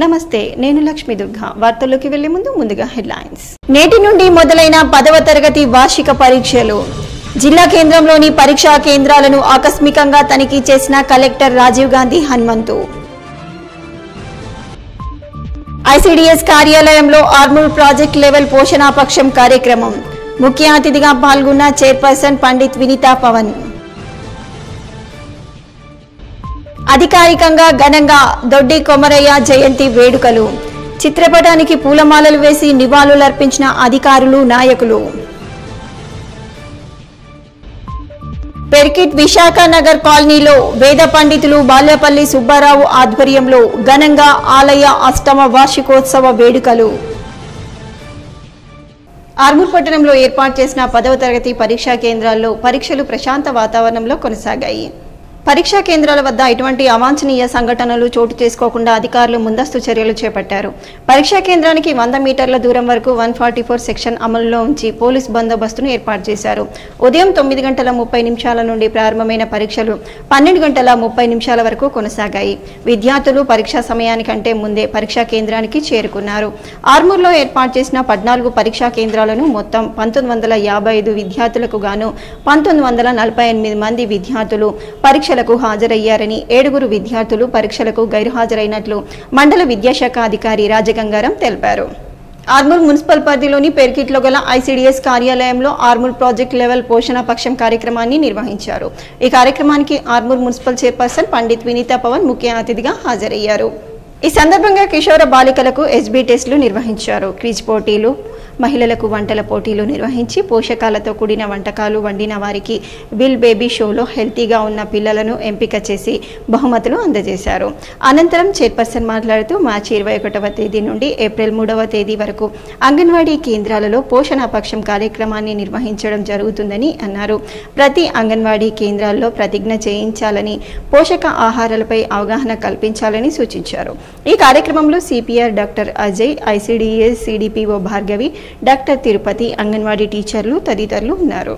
నమస్తే నేను లక్ష్మీ దుర్గా వార్తల్లోకి వెళ్లే ముందు ముందుగా హెడ్లైన్స్ నేటి నుండి మొదలైన పదవ తరగతి వార్షిక పరీక్షలు జిల్లా కేంద్రంలోని పరీక్షా కేంద్రాలను ఆకస్మికంగా తనిఖీ చేసిన కలెక్టర్ రాజీవ్ గాంధీ హనుమంతు ఐసీడీఎస్ కార్యాలయంలో ఆర్మూర్ ప్రాజెక్ట్ లెవెల్ పోషణాపక్షం కార్యక్రమం ముఖ్య అతిథిగా పాల్గొన్న చైర్పర్సన్ పండిత్ వినీతా పవన్ అధికారికంగా ఘనంగా దొడ్డి కొమరయ్య జయంతి వేడుకలు చిత్రపటానికి పూలమాలలు వేసి నివాళులర్పించిన అధికారులు నాయకులు పెర్కిట్ విశాఖ నగర్ కాలనీలో వేద పండితులు బాల్యపల్లి సుబ్బారావు ఆధ్వర్యంలో ఘనంగా ఆలయ అష్టమ వార్షికోత్సవ వేడుకలు ఆర్మూర్ పట్టణంలో ఏర్పాటు చేసిన పదవ తరగతి పరీక్షా కేంద్రాల్లో పరీక్షలు ప్రశాంత వాతావరణంలో కొనసాగాయి పరీక్షా కేంద్రాల వద్ద ఎటువంటి అవాంఛనీయ సంఘటనలు చోటు చేసుకోకుండా అధికారులు ముందస్తు చర్యలు చేపట్టారు పరీక్షా కేంద్రానికి వంద మీటర్ల దూరం వరకు వన్ ఫార్టీ ఫోర్ సెక్షన్ అమలులో ఉంచి పోలీస్ బందోబస్తును ఏర్పాటు చేశారు ఉదయం తొమ్మిది గంటల ముప్పై నిమిషాల నుండి ప్రారంభమైన పరీక్షలు పన్నెండు గంటల ముప్పై నిమిషాల వరకు కొనసాగాయి విద్యార్థులు పరీక్షా సమయానికంటే ముందే పరీక్షా కేంద్రానికి చేరుకున్నారు ఆర్మూర్లో ఏర్పాటు చేసిన పద్నాలుగు పరీక్షా కేంద్రాలను మొత్తం పంతొమ్మిది వందల యాభై ఐదు విద్యార్థులకు గాను పంతొమ్మిది వందల నలభై ఎనిమిది మంది విద్యార్థులు పరీక్షలకు హాజరయ్యారని ఏడుగురు విద్యార్థులు పరీక్షలకు గైర్హాజరైనట్లు మండల విద్యాశాఖ అధికారి రాజగంగారం తెలిపారు ఆర్మూర్ మున్సిపల్ పరిధిలోని పెర్కిట్లో గల ఐసీడీఎస్ కార్యాలయంలో ఆర్మూర్ ప్రాజెక్ట్ లెవెల్ పోషణ పక్షం కార్యక్రమాన్ని నిర్వహించారు ఈ కార్యక్రమానికి ఆర్మూర్ మున్సిపల్ చైర్పర్సన్ పండిత్ వినీతా పవన్ ముఖ్య అతిథిగా హాజరయ్యారు ఈ సందర్భంగా కిషోర బాలికలకు ఎస్బీ టెస్టులు నిర్వహించారు క్విజ్ పోటీలు మహిళలకు వంటల పోటీలు నిర్వహించి పోషకాలతో కూడిన వంటకాలు వండిన వారికి విల్ బేబీ షోలో హెల్తీగా ఉన్న పిల్లలను ఎంపిక చేసి బహుమతులు అందజేశారు అనంతరం చైర్పర్సన్ మాట్లాడుతూ మార్చి ఇరవై ఒకటవ తేదీ నుండి ఏప్రిల్ మూడవ తేదీ వరకు అంగన్వాడీ కేంద్రాలలో పోషణ పక్షం కార్యక్రమాన్ని నిర్వహించడం జరుగుతుందని అన్నారు ప్రతి అంగన్వాడీ కేంద్రాల్లో ప్రతిజ్ఞ చేయించాలని పోషక ఆహారాలపై అవగాహన కల్పించాలని సూచించారు ఈ కార్యక్రమంలో CPR doctor Ajay ICDS CDPO Bhargavi doctor Tirupati anganwadi టీచర్లు తదితరులు ఉన్నారు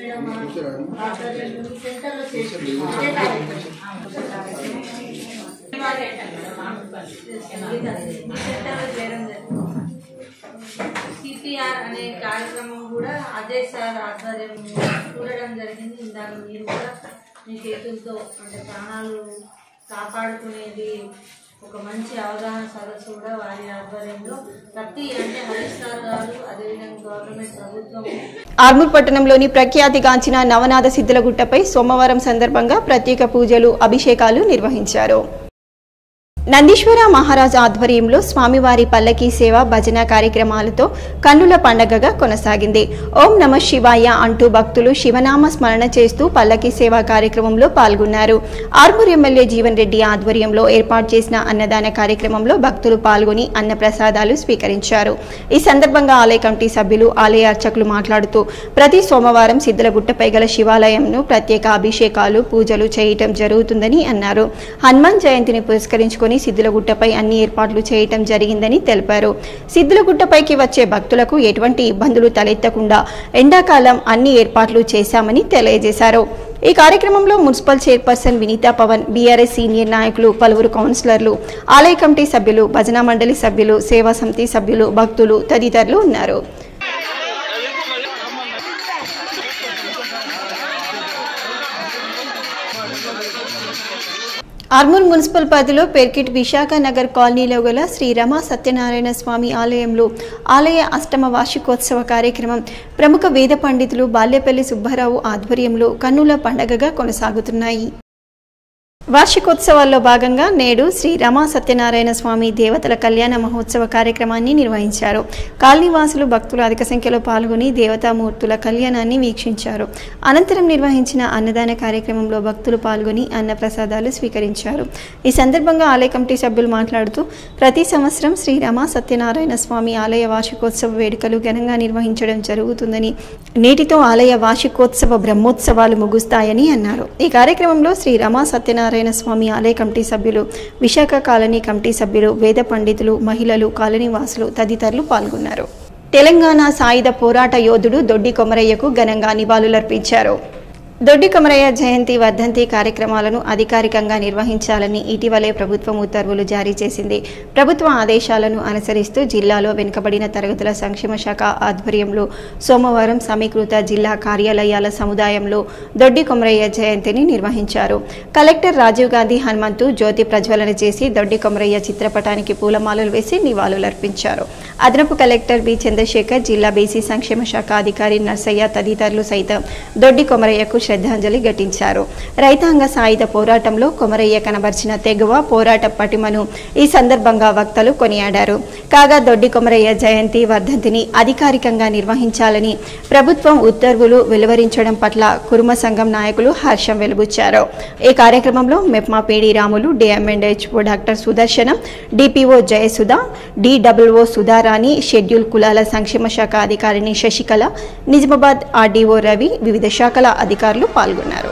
సిపిఆర్ అనే కార్యక్రమం కూడా అజయ్ సార్ ఆధ్వర్యం చూడడం జరిగింది ఇందాక మీరు కూడా మీ చేతులతో అంటే ప్రాణాలు కాపాడుకునేది ఒక మంచి అవగాహన సదస్సు కూడా వారి ఆధ్వర్యంలో ప్రతి అంటే హరీష్ సార్ గారు అదేవిధంగా గవర్నమెంట్ ప్రభుత్వం ఆర్మూర్ పట్టణంలోని ప్రఖ్యాతిగాంచిన నవనాథ సిద్ధులగుట్టపై సోమవారం సందర్భంగా ప్రత్యేక పూజలు అభిషేకాలు నిర్వహించారు నందీశ్వర మహారాజ్ ఆధ్వర్యంలో స్వామివారి పల్లకీ సేవ భజన కార్యక్రమాలతో కన్నుల పండగగా కొనసాగింది ఓం నమ శివాయ అంటూ భక్తులు శివనామ స్మరణ చేస్తూ పల్లకీ సేవ కార్యక్రమంలో పాల్గొన్నారు ఆర్మూర్ ఎమ్మెల్యే జీవన్ రెడ్డి ఆధ్వర్యంలో ఏర్పాటు చేసిన అన్నదాన కార్యక్రమంలో భక్తులు పాల్గొని అన్న ప్రసాదాలు స్వీకరించారు ఈ సందర్భంగా ఆలయ కమిటీ సభ్యులు ఆలయ అర్చకులు మాట్లాడుతూ ప్రతి సోమవారం సిద్ధలగుట్టపై గల శివాలయంను ప్రత్యేక అభిషేకాలు పూజలు చేయటం జరుగుతుందని అన్నారు హనుమాన్ జయంతిని పురస్కరించుకొని సిద్ధులగుట్టపై అన్ని ఏర్పాట్లు చేయటం జరిగిందని తెలిపారు సిద్ధులగుట్టపైకి వచ్చే భక్తులకు ఎటువంటి ఇబ్బందులు తలెత్తకుండా ఎండాకాలం అన్ని ఏర్పాట్లు చేశామని తెలియజేశారు ఈ కార్యక్రమంలో municipal chairperson Vineetha Pavan BRS senior నాయకులు పలువురు కౌన్సిలర్లు ఆలయ కమిటీ సభ్యులు భజన మండలి సభ్యులు సేవా సమితి సభ్యులు భక్తులు తదితరులు ఉన్నారు ఆర్మూర్ మున్సిపల్ పరిధిలో పెర్కిట్ విశాఖ నగర్ కాలనీలో గల శ్రీ రమా సత్యనారాయణ స్వామి ఆలయంలో ఆలయ అష్టమ వార్షికోత్సవ కార్యక్రమం ప్రముఖ వేద పండితులు బాల్యపల్లి సుబ్బారావు ఆధ్వర్యంలో కన్నుల పండగగా కొనసాగుతున్నాయి వార్షికోత్సవాల్లో భాగంగా నేడు శ్రీ రమా సత్యనారాయణ స్వామి దేవతల కళ్యాణ మహోత్సవ కార్యక్రమాన్ని నిర్వహించారు కాలనీవాసులు భక్తులు అధిక సంఖ్యలో పాల్గొని దేవతామూర్తుల కళ్యాణాన్ని వీక్షించారు అనంతరం నిర్వహించిన అన్నదాన కార్యక్రమంలో భక్తులు పాల్గొని అన్న ప్రసాదాలు స్వీకరించారు ఈ సందర్భంగా ఆలయ కమిటీ సభ్యులు మాట్లాడుతూ ప్రతి సంవత్సరం శ్రీ రమా సత్యనారాయణ స్వామి ఆలయ వార్షికోత్సవ వేడుకలు ఘనంగా నిర్వహించడం జరుగుతుందని నేటితో ఆలయ వార్షికోత్సవ బ్రహ్మోత్సవాలు ముగుస్తాయని అన్నారు ఈ కార్యక్రమంలో శ్రీ రమా సత్యనారాయణ స్వామి ఆలయ కమిటీ సభ్యులు విశాఖ కాలనీ కమిటీ సభ్యులు వేద పండితులు మహిళలు కాలనీ వాసులు తదితరులు పాల్గొన్నారు తెలంగాణ సాయుధ పోరాట యోధుడు దొడ్డి కొమరయ్యకు ఘనంగా నివాళులర్పించారు దొడ్డి కొమరయ్య జయంతి వర్ధంతి కార్యక్రమాలను అధికారికంగా నిర్వహించాలని ఇటీవలే ప్రభుత్వం ఉత్తర్వులు జారీ చేసింది ప్రభుత్వ ఆదేశాలను అనుసరిస్తూ జిల్లాలో వెనుకబడిన తరగతుల సంక్షేమ శాఖ ఆధ్వర్యంలో సోమవారం సమీకృత జిల్లా కార్యాలయాల సముదాయంలో దొడ్డి కొమరయ్య జయంతిని నిర్వహించారు కలెక్టర్ రాజీవ్ గాంధీ హనుమంతు జ్యోతి ప్రజ్వలన చేసి దొడ్డి కొమరయ్య చిత్రపటానికి పూలమాలలు వేసి నివాళులర్పించారు అదనపు కలెక్టర్ బి చంద్రశేఖర్ జిల్లా బీసీ సంక్షేమ శాఖ అధికారి నర్సయ్య తదితరులు సైతం దొడ్డి కొమరయ్యకు శ్రద్ధాంజలి ఘటించారు రైతాంగ సాయుధ పోరాటంలో కొమరయ్య కనబర్చిన తెగువ పోరాట పటిమను ఈ సందర్భంగా వక్తలు కొనియాడారు కాగా దొడ్డి కొమరయ్య జయంతి వర్ధంతిని అధికారికంగా నిర్వహించాలని ప్రభుత్వం ఉత్తర్వులు వెలువరించడం పట్ల కురుమ సంఘం నాయకులు హర్షం వెలుబుచ్చారు ఈ కార్యక్రమంలో MEPMA Pedi Ramulu DM and HO doctor Sudarshanam DPO Jayasudha DWO Sudharani schedule కులాల సంక్షేమ శాఖ అధికారిని శశికళ నిజామాబాద్ ఆర్డీఓ రవి వివిధ శాఖల అధికారులు పాల్గొన్నారు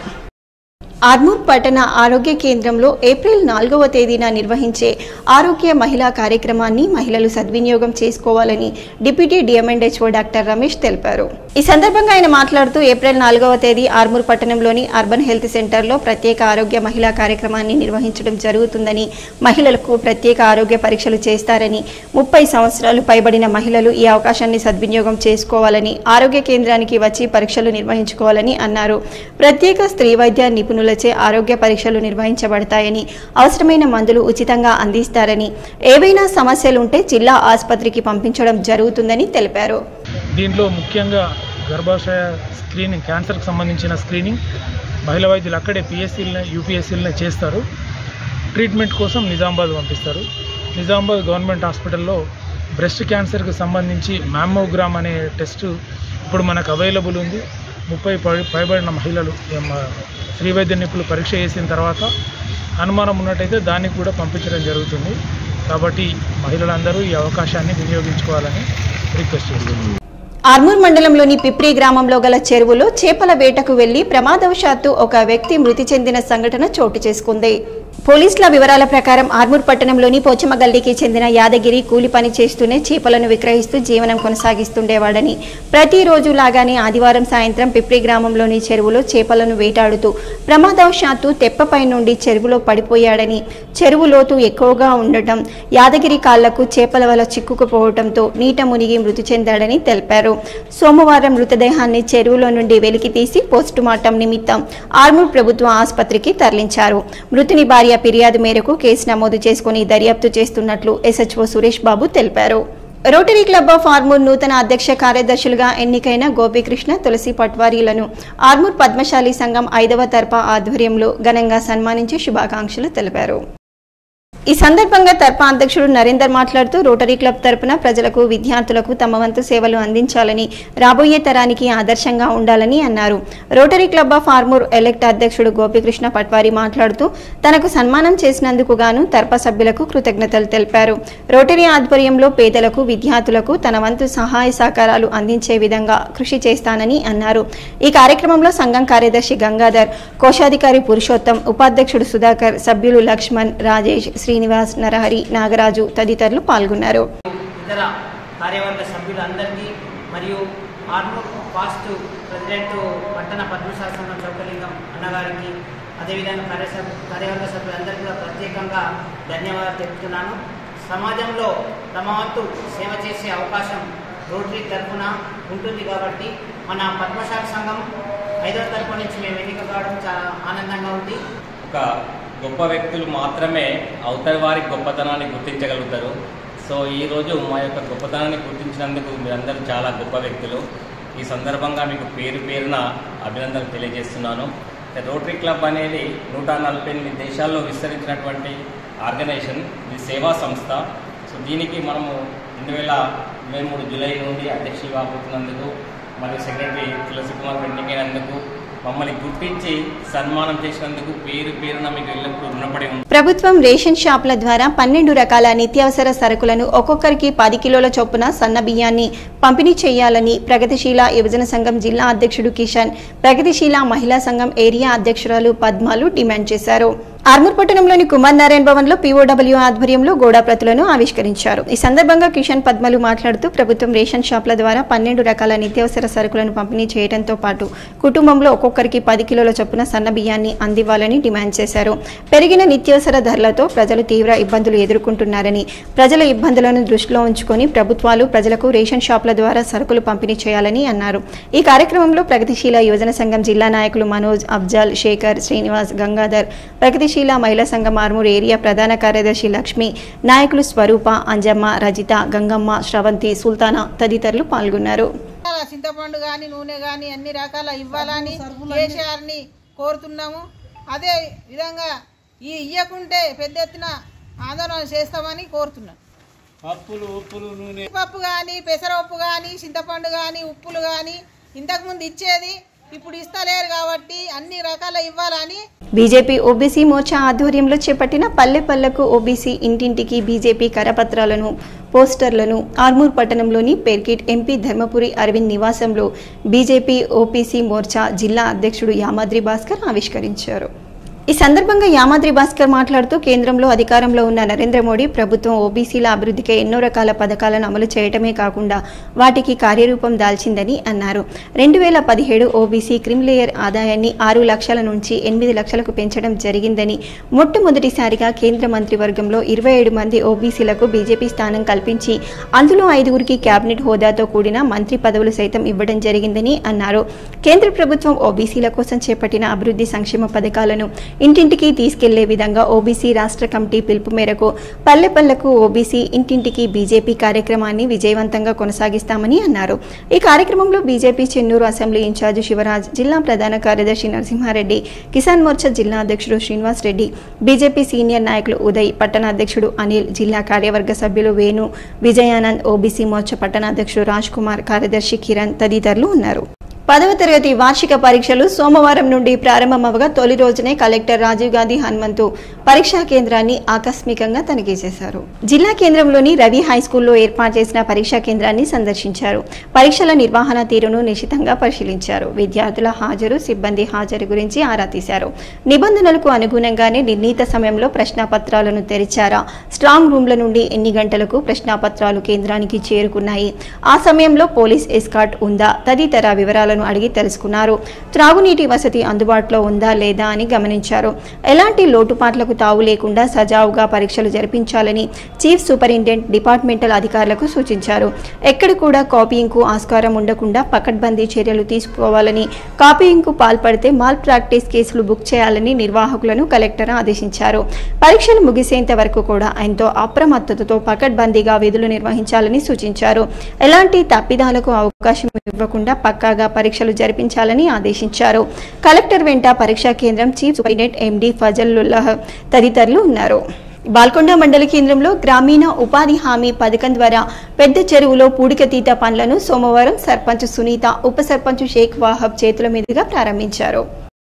ఆర్మూర్ పట్టణ ఆరోగ్య కేంద్రంలో ఏప్రిల్ నాలుగవ తేదీన నిర్వహించే ఆరోగ్య మహిళా కార్యక్రమాన్ని మహిళలు సద్వినియోగం చేసుకోవాలని డిప్యూటీ డిఎంఎండ్హెచ్ఓ డాక్టర్ రమేష్ తెలిపారు ఈ సందర్భంగా ఆయన మాట్లాడుతూ ఏప్రిల్ నాలుగవ తేదీ ఆర్మూర్ పట్టణంలోని అర్బన్ హెల్త్ సెంటర్లో ప్రత్యేక ఆరోగ్య మహిళా కార్యక్రమాన్ని నిర్వహించడం జరుగుతుందని మహిళలకు ప్రత్యేక ఆరోగ్య పరీక్షలు చేస్తారని ముప్పై సంవత్సరాలు పైబడిన మహిళలు ఈ అవకాశాన్ని సద్వినియోగం చేసుకోవాలని ఆరోగ్య కేంద్రానికి వచ్చి పరీక్షలు నిర్వహించుకోవాలని అన్నారు ప్రత్యేక స్త్రీ వైద్య నిపుణులచే ఆరోగ్య పరీక్షలు నిర్వహించబడతాయని అవసరమైన మందులు ఉచితంగా అందిస్తారని ఏవైనా సమస్యలుంటే జిల్లా ఆసుపత్రికి పంపించడం జరుగుతుందని తెలిపారు దీంట్లో ముఖ్యంగా గర్భాశయ స్క్రీనింగ్ క్యాన్సర్కి సంబంధించిన స్క్రీనింగ్ మహిళా వైద్యులు అక్కడే పిఎస్సీలనే యూపీఎస్సీలనే చేస్తారు ట్రీట్మెంట్ కోసం నిజామాబాద్ పంపిస్తారు నిజామాబాద్ గవర్నమెంట్ హాస్పిటల్లో బ్రెస్ట్ క్యాన్సర్కి సంబంధించి మ్యామోగ్రామ్ అనే టెస్ట్ ఇప్పుడు మనకు అవైలబుల్ ఉంది ముప్పై పై- పైబడిన మహిళలు ఏం, స్త్రీ వైద్య నిపుణులు పరీక్ష చేసిన తర్వాత అనుమానం ఉన్నట్టయితే దానికి కూడా పంపించడం జరుగుతుంది కాబట్టి మహిళలందరూ ఈ అవకాశాన్ని వినియోగించుకోవాలని రిక్వెస్ట్ చేస్తున్నాను ఆర్మూర్ మండలంలోని పిప్రి గ్రామంలో గల చెరువులో చేపల వేటకు వెళ్లి ప్రమాదవశాత్తు ఒక వ్యక్తి మృతి చెందిన సంఘటన చోటు చేసుకుంది పోలీసుల వివరాల ప్రకారం ఆర్మూర్ పట్టణంలోని పోచమగల్లీకి చెందిన యాదగిరి కూలి పని చేస్తూనే చేపలను విక్రయిస్తూ జీవనం కొనసాగిస్తుండేవాడని ప్రతిరోజు లాగానే ఆదివారం సాయంత్రం పిప్రి గ్రామంలోని చెరువులో చేపలను వేటాడుతూ ప్రమాదవశాత్తు తెప్పపై నుండి చెరువులో పడిపోయాడని చెరువు లోతు ఎక్కువగా ఉండటం యాదగిరి కాళ్లకు చేపల వల చిక్కుకుపోవడంతో నీట మునిగి మృతి చెందాడని తెలిపారు సోమవారం మృతదేహాన్ని చెరువులో నుండి వెలికి తీసి పోస్టుమార్టం నిమిత్తం ఆర్మూర్ ప్రభుత్వ ఆసుపత్రికి తరలించారు మృతుని భార్య ఫిర్యాదు మేరకు కేసు నమోదు చేసుకుని దర్యాప్తు చేస్తున్నట్లు ఎస్హెచ్ఓ సురేష్ బాబు తెలిపారు రోటరీ క్లబ్ ఆఫ్ ఆర్మూర్ నూతన అధ్యక్ష కార్యదర్శులుగా ఎన్నికైన గోపీకృష్ణ తులసి పట్వారీలను ఆర్మూర్ పద్మశాలి సంఘం ఐదవ తర్ప ఆధ్వర్యంలో ఘనంగా సన్మానించి శుభాకాంక్షలు తెలిపారు ఈ సందర్భంగా తర్ప అధ్యక్షుడు నరేందర్ మాట్లాడుతూ రోటరీ క్లబ్ తరపున ప్రజలకు విద్యార్థులకు తమ వంతు సేవలు అందించాలని రాబోయే తరానికి ఆదర్శంగా ఉండాలని అన్నారు Rotary club of Armoor elect అధ్యక్షుడు గోపికృష్ణ పట్వారి మాట్లాడుతూ తనకు సన్మానం చేసినందుకు గాను తర్ప సభ్యులకు కృతజ్ఞతలు తెలిపారు రోటరీ ఆధ్వర్యంలో పేదలకు విద్యార్థులకు తన వంతు సహాయ సహకారాలు అందించే విధంగా కృషి చేస్తానని అన్నారు ఈ కార్యక్రమంలో సంఘం కార్యదర్శి గంగాధర్ కోశాధికారి పురుషోత్తం ఉపాధ్యక్షుడు సుధాకర్ సభ్యులు లక్ష్మణ్ రాజేష్ శ్రీనివాస్ నరహరి నాగరాజు తదితరులు పాల్గొన్నారు ఇతర కార్యవర్గ సభ్యులందరికీ మరియు ఆర్మూర్ పాస్ట్ ప్రెసిడెంట్ పట్టణ పద్మశాసనం చౌకలింగం అన్నగారికి అదేవిధంగా కార్యసభ కార్యవర్గ సభ్యులందరికీ కూడా ప్రత్యేకంగా ధన్యవాదాలు తెలుపుతున్నాను సమాజంలో తమ వంతు సేవ చేసే అవకాశం రోటరీ తరఫున ఉంటుంది కాబట్టి మన పద్మశాల సంఘం ఐదవ తరపు నుంచి మేము ఎన్నిక కావడం చాలా ఆనందంగా ఉంది ఒక గొప్ప వ్యక్తులు మాత్రమే అవతలి వారి గొప్పతనాన్ని గుర్తించగలుగుతారు సో ఈరోజు మా యొక్క గొప్పతనాన్ని గుర్తించినందుకు మీరందరూ చాలా గొప్ప వ్యక్తులు ఈ సందర్భంగా మీకు పేరు పేరున అభినందనలు తెలియజేస్తున్నాను రోటరీ క్లబ్ అనేది నూట నలభై ఎనిమిది దేశాల్లో విస్తరించినటువంటి ఆర్గనైజేషన్ ఇది సేవా సంస్థ సో దీనికి మనము రెండు వేల ఇరవై మూడు జూలై నుండి అధ్యక్షులు కాబోతున్నందుకు మరియు సెక్రటరీ తులసి కుమార్ ఎన్నికైనందుకు మమ్మల్ని గుర్తించి సన్మానం చేసినందుకు పేరు పేరున మీకు ఎల్లప్పుడూ రుణపడి ఉంటాను. ప్రభుత్వం రేషన్ షాపుల ద్వారా పన్నెండు రకాల నిత్యావసర సరుకులను ఒక్కొక్కరికి పది కిలోల చొప్పున సన్న బియ్యాన్ని పంపిణీ చేయాలని ప్రగతిశీల యువజన సంఘం జిల్లా అధ్యక్షుడు కిషన్ ప్రగతిశీల మహిళా సంఘం ఏరియా అధ్యక్షురాలు పద్మాలు డిమాండ్ చేశారు ఆర్మూర్ పట్టణంలోని కుమార్ నారాయణ భవన్ లో పీఓడబ్ల్యూ ఆధ్వర్యంలో గోడా ప్రతులను ఆవిష్కరించారు ఈ సందర్భంగా కిషన్ పద్మలు మాట్లాడుతూ ప్రభుత్వం రేషన్ షాప్ల ద్వారా పన్నెండు రకాల నిత్యావసర సరుకులను పంపిణీ చేయడంతో పాటు కుటుంబంలో ఒక్కొక్కరికి పది కిలోల చొప్పున సన్న బియ్యాన్ని అందివ్వాలని డిమాండ్ చేశారు పెరిగిన నిత్యావసర ధరలతో ప్రజలు తీవ్ర ఇబ్బందులు ఎదుర్కొంటున్నారని ప్రజల ఇబ్బందులను దృష్టిలో ఉంచుకొని ప్రభుత్వాలు ప్రజలకు రేషన్ షాప్ల ద్వారా సరుకులు పంపిణీ చేయాలని అన్నారు ఈ కార్యక్రమంలో ప్రగతిశీల యువజన సంఘం జిల్లా నాయకులు మనోజ్ అఫ్జల్ శేఖర్ శ్రీనివాస్ గంగాధర్ ప్రగతిశీల మహిళా సంఘం ఆర్మూర్ ఏరియా ప్రధాన కార్యదర్శి లక్ష్మి నాయకులు స్వరూప అంజమ్మ రజిత గంగమ్మ శ్రవంతి సుల్తానా తదితరులు పాల్గొన్నారు రకాల చింతపండు కానీ నూనె కానీ అన్ని రకాల ఇవ్వాలని కేసీఆర్ని కోరుతున్నాము అదే విధంగా ఈ ఇయ్యకుంటే పెద్ద ఎత్తున ఆందోళన చేస్తామని కోరుతున్నాం పప్పు కానీ పెసరపప్పు కానీ చింతపండు కానీ ఉప్పులు కానీ ఇంతకుముందు ఇచ్చేది ఇప్పుడు ఇస్తలేరు కాబట్టి అన్ని రకాల ఇవ్వాలని బీజేపీ ఓబీసీ మోర్చా ఆధ్వర్యంలో చేపట్టిన పల్లె పల్లెకు ఓబీసీ ఇంటింటికి బీజేపీ కరపత్రాలను పోస్టర్లను ఆర్మూర్ పట్టణంలోని పెర్కిట్ ఎంపీ ధర్మపురి అరవింద్ నివాసంలో బీజేపీ ఓపీసీ మోర్చా జిల్లా అధ్యక్షుడు యామాద్రి భాస్కర్ ఆవిష్కరించారు ఈ సందర్భంగా యామాద్రి భాస్కర్ మాట్లాడుతూ కేంద్రంలో అధికారంలో ఉన్న నరేంద్ర మోడీ ప్రభుత్వం ఓబీసీల అభివృద్ధికి ఎన్నో రకాల పథకాలను అమలు చేయటమే కాకుండా వాటికి కార్యరూపం దాల్చిందని అన్నారు రెండు వేల పదిహేడు ఓబీసీ క్రిమిలేయర్ ఆదాయాన్ని ఆరు లక్షల నుంచి ఎనిమిది లక్షలకు పెంచడం జరిగిందని మొట్టమొదటిసారిగా కేంద్ర మంత్రివర్గంలో ఇరవై ఏడు మంది ఓబీసీలకు బీజేపీ స్థానం కల్పించి అందులో ఐదుగురికి కేబినెట్ హోదాతో కూడిన మంత్రి పదవులు సైతం ఇవ్వడం జరిగిందని అన్నారు కేంద్ర ప్రభుత్వం ఓబీసీల కోసం చేపట్టిన అభివృద్ధి సంక్షేమ పథకాలను ఇంటింటికి తీసుకెళ్లే విధంగా ఓబీసీ రాష్ట్ర కమిటీ పిలుపు మేరకు పల్లె పల్లెకు ఓబీసీ ఇంటింటికి బీజేపీ కార్యక్రమాన్ని విజయవంతంగా కొనసాగిస్తామని అన్నారు ఈ కార్యక్రమంలో BJP Chennur assembly incharge Shivaraj జిల్లా ప్రధాన కార్యదర్శి నరసింహారెడ్డి కిసాన్ మోర్చా జిల్లా అధ్యక్షుడు శ్రీనివాస్ రెడ్డి బీజేపీ సీనియర్ నాయకులు ఉదయ్ పట్టణ అధ్యక్షుడు అనిల్ జిల్లా కార్యవర్గ సభ్యులు వేణు విజయానంద్ ఓబీసీ మోర్చా పట్టణ అధ్యక్షుడు రాజ్ కుమార్ కార్యదర్శి కిరణ్ తదితరులు ఉన్నారు పదవ తరగతి వార్షిక పరీక్షలు సోమవారం నుండి ప్రారంభమవగా తొలి రోజునే కలెక్టర్ రాజీవ్ గాంధీ హనుమంతు పరీక్షా కేంద్రాన్ని ఆకస్మికంగా తనిఖీ చేశారు జిల్లా కేంద్రంలోని రవి హై స్కూల్లో ఏర్పాటు చేసిన పరీక్షా కేంద్రాన్ని సందర్శించారు పరీక్షల నిర్వహణ తీరును నిశితంగా పరిశీలించారు విద్యార్థుల హాజరు సిబ్బంది హాజరు గురించి ఆరా తీశారు నిబంధనలకు అనుగుణంగానే నిర్ణీత సమయంలో ప్రశ్నాపత్రాలను తెరిచారా స్ట్రాంగ్ రూమ్ల నుండి ఎన్ని గంటలకు ప్రశ్నాపత్రాలు కేంద్రానికి చేరుకున్నాయి ఆ సమయంలో పోలీస్ ఎస్కాట్ ఉందా తదితర వివరాలను అడిగి తెలుసుకున్నారు త్రాగునీటి వసతి అందుబాటులో ఉందా లేదా అని గమనించారు ఎలాంటి లోటుపాట్లకు తావు లేకుండా సజావుగా పరీక్షలు జరిపించాలని చీఫ్ సూపరింటెండెంట్ డిపార్ట్మెంటల్ అధికారులకు సూచించారు ఎక్కడ కూడా కాపీయింగ్కు ఆస్కారం ఉండకుండా పకడ్బందీ చర్యలు తీసుకోవాలని కాపీయింగ్కు పాల్పడితే మాల్ ప్రాక్టీస్ కేసులు బుక్ చేయాలని నిర్వాహకులను కలెక్టర్ ఆదేశించారు పరీక్షలు ముగిసేంత వరకు కూడా ఎంతో అప్రమత్తతతో పకడ్బందీగా విధులు నిర్వహించాలని సూచించారు ఎలాంటి తప్పిదాలకు అవకాశం ఇవ్వకుండా పక్కాగా పరీక్షలు జరిపించాలని ఆదేశించారు కలెక్టర్ వెంట పరీక్షా కేంద్రం చీఫ్ సూపరింటెండెంట్ ఎండి ఫజలుల్లాహ్ తదితరులు ఉన్నారు బాల్కొండ మండల కేంద్రంలో గ్రామీణ ఉపాధి హామీ పథకం ద్వారా పెద్ద చెరువులో పూడికతీత పనులను సోమవారం సర్పంచ్ సునీత ఉప సర్పంచ్ షేక్ వాహబ్ చేతుల మీదుగా ప్రారంభించారు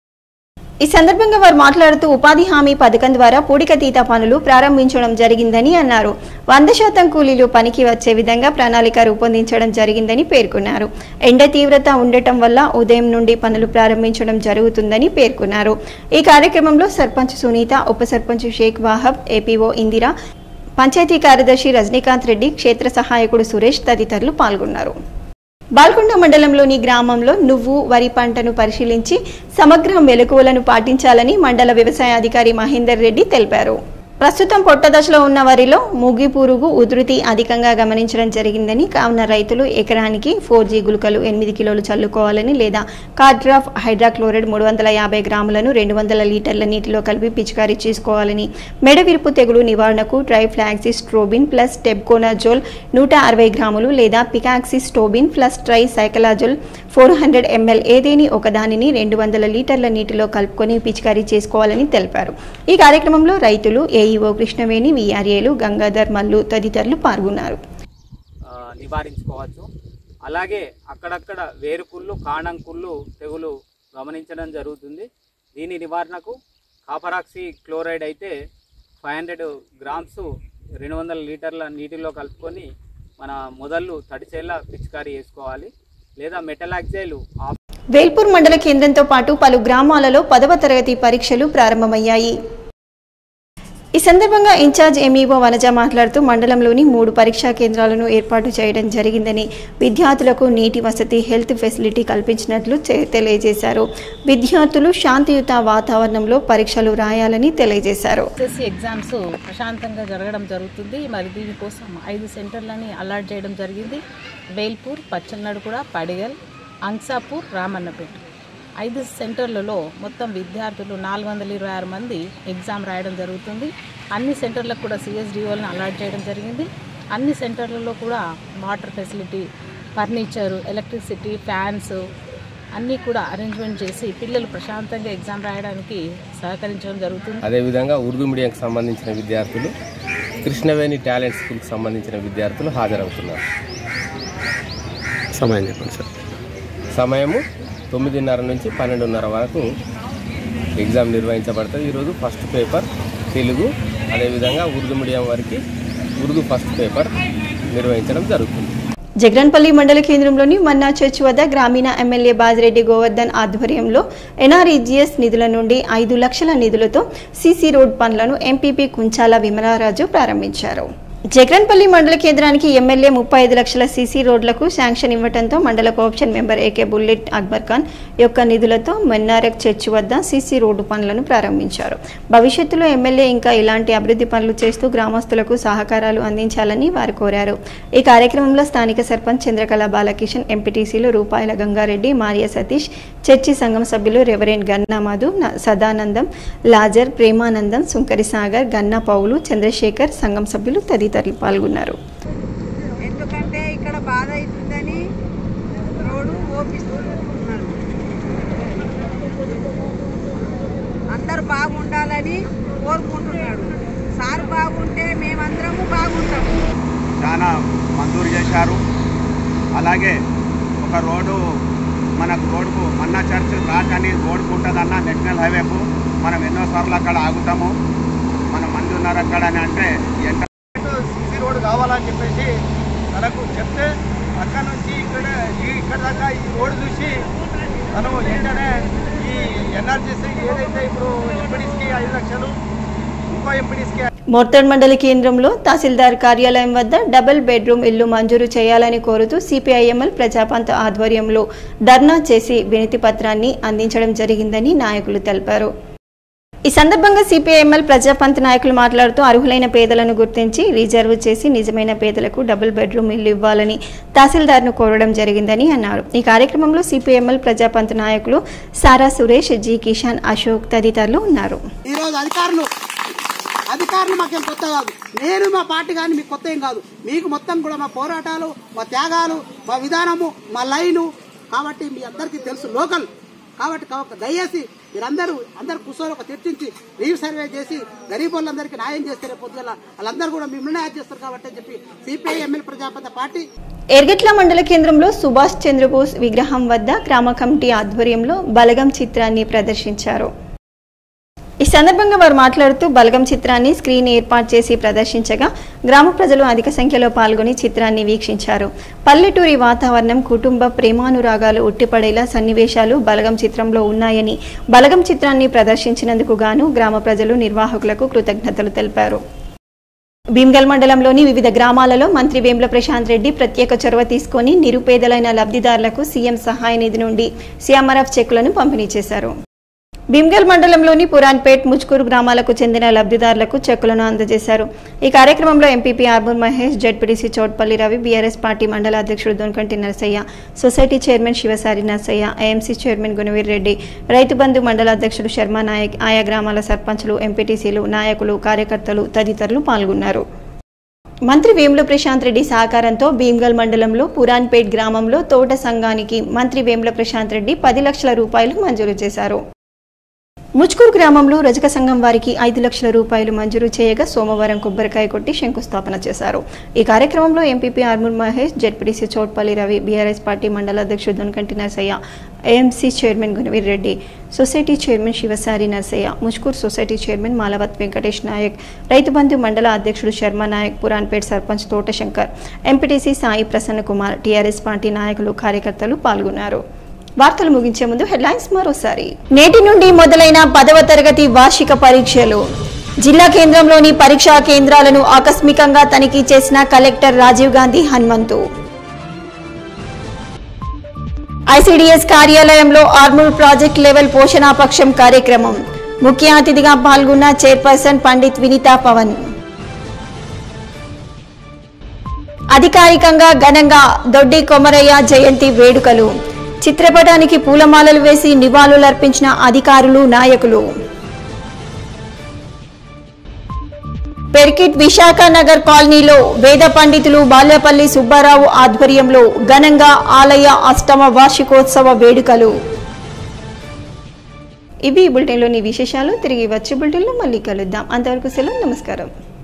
ఈ సందర్భంగా వారు మాట్లాడుతూ ఉపాధి హామీ పథకం ద్వారా పూడికతీత పనులు ప్రారంభించడం జరిగిందని అన్నారు వంద శాతం కూలీలు పనికి వచ్చే విధంగా ప్రణాళిక రూపొందించడం జరిగిందని పేర్కొన్నారు ఎండ తీవ్రత ఉండటం వల్ల ఉదయం నుండి పనులు ప్రారంభించడం జరుగుతుందని పేర్కొన్నారు ఈ కార్యక్రమంలో సర్పంచ్ సునీత ఉప సర్పంచ్ షేక్ వాహబ్ ఏపీఓ ఇందిరా పంచాయతీ కార్యదర్శి రజనీకాంత్ రెడ్డి క్షేత్ర సహాయకుడు సురేష్ తదితరులు పాల్గొన్నారు బాల్కొండ మండలంలోని గ్రామంలో నువ్వు వరి పంటను పరిశీలించి సమగ్ర మెలకువలను పాటించాలని మండల వ్యవసాయ అధికారి మహేందర్ రెడ్డి తెలిపారు ప్రస్తుతం పొట్టదశలో ఉన్న వరిలో ముగి పురుగు ఉధృతి అధికంగా గమనించడం జరిగిందని కావున రైతులు ఎకరానికి ఫోర్ జీ గుళికలు ఎనిమిది కిలోలు చల్లుకోవాలని లేదా కార్డ్రాఫ్ హైడ్రాక్లోరైడ్ మూడు వందల యాభై గ్రాములను రెండు వందల లీటర్ల నీటిలో కలిపి పిచికారీ చేసుకోవాలని మెడవిరుపు తెగులు నివారణకు ట్రైఫ్లాక్సిస్ స్ట్రోబిన్ ప్లస్ టెబ్కోనాజోల్ నూట అరవై గ్రాములు లేదా picoxystrobin plus tricyclazole four hundred ML ఏదేని ఒకదానిని రెండు వందల లీటర్ల నీటిలో కలుపుకొని పిచికారీ చేసుకోవాలని తెలిపారు ఈ కార్యక్రమంలో రైతులు ఏఈఓ కృష్ణవేణి విఆర్ఏలు గంగాధర్ మల్లు తదితరులు పాల్గొన్నారు ఆ, నివారించుకోవచ్చు అలాగే అక్కడక్కడ వేరుకుళ్ళు కాణంకుళ్ళు తెగులు గమనించడం జరుగుతుంది దీని నివారణకు కాపరాక్సి క్లోరైడ్ అయితే ఫైవ్ హండ్రెడ్ గ్రామ్స్ రెండు వందల లీటర్ల నీటిలో కలుపుకొని మన మొదళ్ళు తడిచేలా పిచికారీ చేసుకోవాలి లేదా మెటలాక్జైలు ఆఫ్ వేల్పూర్ మండల కేంద్రంతో పాటు పలు గ్రామాలలో పదవ తరగతి పరీక్షలు ప్రారంభమయ్యాయి ఈ సందర్భంగా ఇన్ఛార్జ్ ఎంఈఓ వనజ మాట్లాడుతూ మండలంలోని మూడు పరీక్షా కేంద్రాలను ఏర్పాటు చేయడం జరిగిందని విద్యార్థులకు నీటి వసతి హెల్త్ ఫెసిలిటీ కల్పించినట్లు చె- తెలియజేశారు విద్యార్థులు శాంతియుత వాతావరణంలో పరీక్షలు రాయాలని తెలియజేశారు ఎస్ఎస్సి ఎగ్జామ్స్ ప్రశాంతంగా జరగడం జరుగుతుంది మరి దీనికోసం ఐదు సెంటర్లని అలాట్ చేయడం జరిగింది వేల్పూర్ పచ్చన్నడుకుడ పడిగల్ అంక్సాపూర్ రామన్నపేట ఐదు సెంటర్లలో మొత్తం విద్యార్థులు నాలుగు వందల ఇరవై ఆరు మంది ఎగ్జామ్ రాయడం జరుగుతుంది అన్ని సెంటర్లకు కూడా సిఎస్డిఓలను అలాట్ చేయడం జరిగింది అన్ని సెంటర్లలో కూడా water facility furniture electricity fans అన్నీ కూడా అరేంజ్మెంట్ చేసి పిల్లలు ప్రశాంతంగా ఎగ్జామ్ రాయడానికి సహకరించడం జరుగుతుంది అదేవిధంగా ఉర్దూ మీడియంకి సంబంధించిన విద్యార్థులు కృష్ణవేణి టాలెంట్ స్కూల్కి సంబంధించిన విద్యార్థులు హాజరవుతున్నారు సమయం చెప్పండి సార్ సమయము తొమ్మిదిన్నర నుంచి పన్నెండున్నర వరకు ఎగ్జామ్ నిర్వహించబడుతుంది ఈరోజు ఫస్ట్ పేపర్ తెలుగు అదేవిధంగా ఉర్దూ మీడియం వారికి ఉర్దూ ఫస్ట్ పేపర్ నిర్వహించడం జరుగుతుంది జగన్పల్లి మండల కేంద్రంలోని మన్నా చర్చ్ వద్ద గ్రామీణ ఎమ్మెల్యే బాజిరెడ్డి గోవర్ధన్ ఆధ్వర్యంలో ఎన్ఆర్ఈజీఎస్ నిధుల నుండి ఐదు లక్షల నిధులతో సీసీ రోడ్ పనులను ఎంపీపీ కుంచాల విమలారాజు ప్రారంభించారు జగన్పల్లి మండల కేంద్రానికి ఎమ్మెల్యే ముప్పై ఐదు లక్షల సీసీ రోడ్లకు శాంక్షన్ ఇవ్వడంతో మండల cooption member AK bullet Akbar Khan యొక్క నిధులతో మెన్నారెక్ చర్చి వద్ద సీసీ రోడ్డు పనులను ప్రారంభించారు భవిష్యత్తులో ఎమ్మెల్యే ఇంకా ఇలాంటి అభివృద్ధి పనులు చేస్తూ గ్రామస్తులకు సహకారాలు అందించాలని వారు కోరారు ఈ కార్యక్రమంలో స్థానిక సర్పంచ్ చంద్రకళ బాలకిషన్ ఎంపీటీసీలు రూపాయల గంగారెడ్డి మార్య సతీష్ చర్చి సంఘం సభ్యులు రెవరెండ్ గన్నా మధు న- సదానందం లాజర్ ప్రేమానందం సుంకరి సాగర్ గన్నా పౌలు చంద్రశేఖర్ సంఘం సభ్యులు తదితరులు పాల్గొన్నారు ఎందుకంటే ఇక్కడ బాధ అవుతుందని రోడ్డు ఓపిస్తున్నారు అందరు బాగుండాలని కోరుకుంటున్నాడు సార్ బాగుంటే మేమందరము బాగుంటాము చాలా మంజూరు చేశారు అలాగే ఒక రోడ్డు మనకు రోడ్డుకు మన్నా చర్చ్ రాకని రోడ్డుకు ఉంటుందన్న నేషనల్ హైవేకు మనం ఎన్నోసార్లు అక్కడ ఆగుతాము మనం మంది ఉన్నారు అక్కడ అని అంటే ఎంత సీసీ రోడ్ కావాలని చెప్పేసి తనకు చెప్తే అక్కడ నుంచి ఇక్కడ ఈ- ఇక్కడ దాకా ఈ రోడ్డు చూసి తను ఏంటనే ఈ ఎన్ఆర్జీసీ ఏదైతే ఇప్పుడు ఎంపీడీస్కి ఐదు లక్షలు ఇంకో ఎంపీడీస్కి మోర్తడ్ మండలి కేంద్రంలో తహసీల్దార్ కార్యాలయం వద్ద డబుల్ బెడ్రూమ్ ఇల్లు మంజూరు చేయాలని కోరుతూ సిపిఐఎంఎల్ ప్రజాపంత్ ఆధ్వర్యంలో ధర్నా చేసి వినతి పత్రాన్ని అందించడం జరిగిందని నాయకులు తెలిపారు ఈ సందర్భంగా సిపిఐఎంఎల్ ప్రజాపంత్ నాయకులు మాట్లాడుతూ అర్హులైన పేదలను గుర్తించి రిజర్వ్ చేసి నిజమైన పేదలకు డబుల్ బెడ్రూమ్ ఇల్లు ఇవ్వాలని తహసీల్దార్ను కోరడం జరిగిందని అన్నారు ఈ కార్యక్రమంలో సిపిఎంఎల్ ప్రజాపంత్ నాయకులు సారా సురేష్ జి కిషాన్ అశోక్ తదితరులు ఉన్నారు ఈరోజు అధికారులు అధికారులు మాకేం కొత్త కాదు నేను మా పార్టీ కానీ మీకు కొత్త ఏం కాదు మీకు మొత్తం కూడా మా పోరాటాలు మా త్యాగాలు మా విధానము మా లైను కాబట్టి మీ అందరికీ తెలుసు లోకల్ కాబట్టి కా- దయచేసి మీరందరూ అందరు కూర్చొని ఒక చర్చించి రీవ్ సర్వే చేసి గరీబ్ వాళ్ళందరికీ న్యాయం చేస్తే రేపు పొద్దుగల వాళ్ళందరూ కూడా మిమ్మల్ని న్యాయం చేస్తారు కాబట్టి అని చెప్పి CPI MLA Prajapathi party Ergatla మండల కేంద్రంలో సుభాష్ చంద్రబోస్ విగ్రహం వద్ద గ్రామ కమిటీ ఆధ్వర్యంలో బలగం చిత్రాన్ని ప్రదర్శించారు ఈ సందర్భంగా వారు మాట్లాడుతూ బలగం చిత్రాన్ని స్క్రీన్ ఏర్పాటు చేసి ప్రదర్శించగా గ్రామ ప్రజలు అధిక సంఖ్యలో పాల్గొని చిత్రాన్ని వీక్షించారు పల్లెటూరి వాతావరణం కుటుంబ ప్రేమానురాగాలు ఉట్టిపడేలా సన్నివేశాలు బలగం చిత్రంలో ఉన్నాయని బలగం చిత్రాన్ని ప్రదర్శించినందుకు గాను గ్రామ ప్రజలు నిర్వాహకులకు కృతజ్ఞతలు తెలిపారు భీమ్గల్ మండలంలోని వివిధ గ్రామాలలో మంత్రి వేముల ప్రశాంత్ రెడ్డి ప్రత్యేక చొరవ తీసుకొని నిరుపేదలైన లబ్ధిదారులకు సీఎం సహాయ నిధి నుండి సీఎంఆర్ఎఫ్ చెక్కులను పంపిణీ చేశారు భీమ్గల్ మండలంలోని పురాన్పేట్ ముచ్కూరు గ్రామాలకు చెందిన లబ్ధిదారులకు చెక్కులను అందజేశారు ఈ కార్యక్రమంలో MPP Armoor Mahesh ZPTC Choutpalli Ravi BRS party మండల అధ్యక్షుడు Donakanti Narasaiah society chairman Shivasari Narasaiah AMC chairman Gunaveer Reddy Rythu Bandhu మండల అధ్యక్షుడు శర్మ నాయక్ ఆయా గ్రామాల సర్పంచులు ఎంపీటీసీలు నాయకులు కార్యకర్తలు తదితరులు పాల్గొన్నారు మంత్రి వేముల ప్రశాంత్ రెడ్డి సహకారంతో భీమ్గల్ మండలంలో పురాన్పేట్ గ్రామంలో తోట సంఘానికి మంత్రి వేముల ప్రశాంత్ రెడ్డి పది లక్షల రూపాయలు మంజూరు చేశారు ముచ్కూరు గ్రామంలో రజక సంఘం వారికి ఐదు లక్షల రూపాయలు మంజూరు చేయగా సోమవారం కొబ్బరికాయ కొట్టి శంకుస్థాపన చేశారు ఈ కార్యక్రమంలో MPP Armoor Mahesh ZPTC Chotpalli Ravi BRS party మండల అధ్యక్షుడు Donakanti Narasaiah AMC chairman Gunaveer Reddy society chairman Shivasari Narasaiah Muchkur society chairman Malavath Venkatesh Nayak Rythu Bandhu మండల అధ్యక్షుడు Sharma Nayak Puranpet sarpanch Thotashankar MPTC Sai Prasanna Kumar TRS party నాయకులు కార్యకర్తలు పాల్గొన్నారు వార్తలు ముగించే ముందు హెడ్లైన్స్ మరోసారి నేటి నుండి మొదలైన పదవ తరగతి వార్షిక పరీక్షలు జిల్లా కేంద్రంలోని పరీక్షా కేంద్రాలను ఆకస్మికంగా తనిఖీ చేసిన కలెక్టర్ రాజీవ్ గాంధీ హనుమంతు ఐసీడీఎస్ కార్యాలయంలో ఆర్మూర్ ప్రాజెక్ట్ లెవెల్ పోషణాపక్షం కార్యక్రమం ముఖ్య అతిథిగా పాల్గొన్న చైర్పర్సన్ పండిత్ వినీతా పవన్ అధికారికంగా ఘనంగా దొడ్డి కొమరయ్య జయంతి వేడుకలు చిత్రపటానికి పూలమాలలు వేసి నివాళులర్పించిన అధికారులు నాయకులు పెర్కిట్ విశాఖ నగర్ కాలనీలో వేద పండితులు బాల్యపల్లి సుబ్బారావు ఆధ్వర్యంలో ఘనంగా ఆలయ అష్టమ వార్షికోత్సవ వేడుకలు ఇవి ఈ బులెటిన్లోని విశేషాలు తిరిగి వచ్చే బులెటిన్లో మళ్ళీ కలుద్దాం అంతవరకు సెలవు నమస్కారం